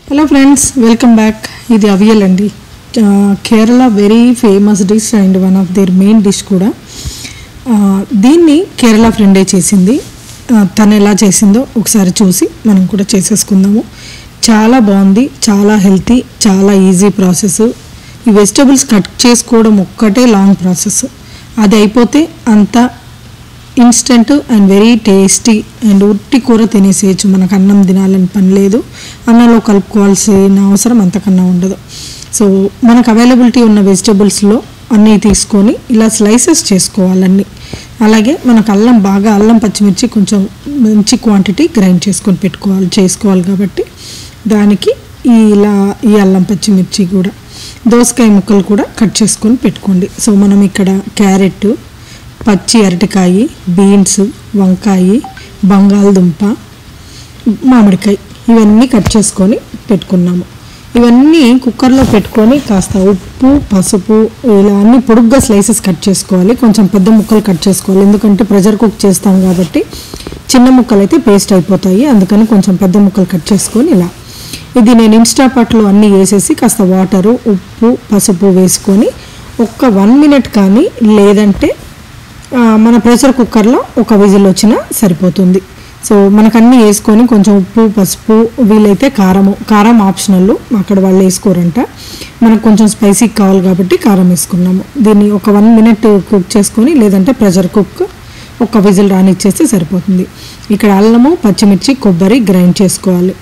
hello friends welcome back ఇది అవియల్ అండి ఆ, Kerala very famous dish and one of their main dish కూడా ఆ, దీన్ని కేరళ ఫ్రెండే చేసింది ఆ, తను ఎలా చేసిందో ఒకసారి చూసి మనం కూడా చేసేసుకుందాము చాలా బాగుంది చాలా హెల్తీ చాలా ఈజీ ప్రాసెస్ ఈ వెజిటబుల్స్ కట్ చేసుకోవడం ఒక్కటే లాంగ్ ప్రాసెస్ అది అయిపోతే అంతా instant and very tasty and ఉట్టి కూర తినేసేయచ్చు మనకు అన్నం తినాలని పని లేదు అన్నంలో కలుపుకోవాల్సిన అవసరం అంతకన్నా ఉండదు సో మనకు అవైలబిలిటీ ఉన్న వెజిటబుల్స్లో అన్నీ తీసుకొని ఇలా స్లైసెస్ చేసుకోవాలన్నీ అలాగే మనకు అల్లం బాగా అల్లం పచ్చిమిర్చి కొంచెం మంచి క్వాంటిటీ గ్రైండ్ చేసుకొని పెట్టుకోవాలి చేసుకోవాలి కాబట్టి దానికి ఈ ఇలా ఈ అల్లం పచ్చిమిర్చి కూడా దోసకాయ ముక్కలు కూడా కట్ చేసుకొని పెట్టుకోండి సో మనం ఇక్కడ క్యారెట్ పచ్చి అరటికాయ బీన్స్ వంకాయ బంగాళదుంప మామిడికాయ ఇవన్నీ కట్ చేసుకొని పెట్టుకున్నాము ఇవన్నీ కుక్కర్లో పెట్టుకొని కాస్త ఉప్పు పసుపు ఇలా అన్ని పొడుగ్గా స్లైసెస్ కట్ చేసుకోవాలి కొంచెం పెద్ద ముక్కలు కట్ చేసుకోవాలి ఎందుకంటే ప్రెషర్ కుక్ చేస్తాం కాబట్టి చిన్న ముక్కలు అయితే పేస్ట్ అయిపోతాయి అందుకని కొంచెం పెద్ద ముక్కలు కట్ చేసుకొని ఇలా ఇది నేను ఇన్స్టాపాట్లో అన్నీ వేసేసి కాస్త వాటరు ఉప్పు పసుపు వేసుకొని ఒక్క వన్ మినిట్ కానీ లేదంటే ఆ, మన ప్రెషర్ కుక్కర్లో ఒక విజిల్ వచ్చినా సరిపోతుంది సో మనకు అన్నీ వేసుకొని కొంచెం ఉప్పు పసుపు వీలైతే కారము కారం ఆప్షనల్ అక్కడ వాళ్ళు వేసుకోరంట మనకు కొంచెం స్పైసీ కావాలి కాబట్టి కారం వేసుకున్నాము దీన్ని ఒక వన్ మినిట్ కుక్ చేసుకొని లేదంటే ప్రెషర్ కుక్ ఒక విజిల్ రానిచ్చేస్తే సరిపోతుంది ఇక్కడ అల్లము పచ్చిమిర్చి కొబ్బరి గ్రైండ్ చేసుకోవాలి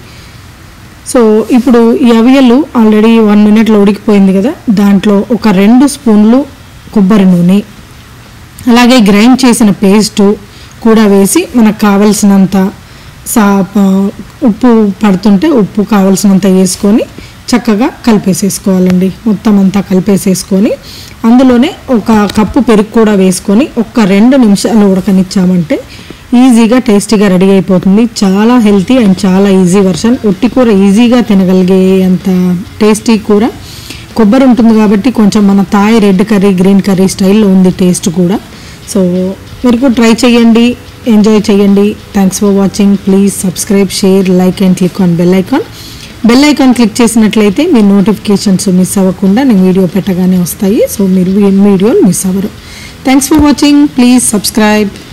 సో ఇప్పుడు ఈ అవియలు ఆల్రెడీ వన్ మినిట్లో ఉడికిపోయింది కదా దాంట్లో ఒక రెండు స్పూన్లు కొబ్బరి నూనె అలాగే గ్రైండ్ చేసిన పేస్టు కూడా వేసి మనకు కావలసినంత సా ప- ఉప్పు పడుతుంటే ఉప్పు కావలసినంత వేసుకొని చక్కగా కలిపేసేసుకోవాలండి మొత్తం అంతా కలిపేసేసుకొని అందులోనే ఒక కప్పు పెరుగు కూడా వేసుకొని ఒక రెండు నిమిషాలు ఉడకనిచ్చామంటే ఈజీగా టేస్టీగా రెడీ అయిపోతుంది చాలా హెల్తీ అండ్ చాలా ఈజీ వర్షన్ ఉట్టి కూర ఈజీగా తినగలిగే అంత టేస్టీ కూర కొబ్బరి ఉంటుంది కాబట్టి కొంచెం మన Thai red curry green curry స్టైల్లో ఉంది టేస్ట్ కూడా సో మీరు కూడా ట్రై చేయండి ఎంజాయ్ చేయండి thanks for watching please subscribe share like and click on bell icon bell icon click చేసినట్లయితే మీ నోటిఫికేషన్స్ మిస్ అవ్వకుండా నేను వీడియో పెట్టగానే వస్తాయి సో మీరు వీడియోలు మిస్ అవ్వరు thanks for watching please subscribe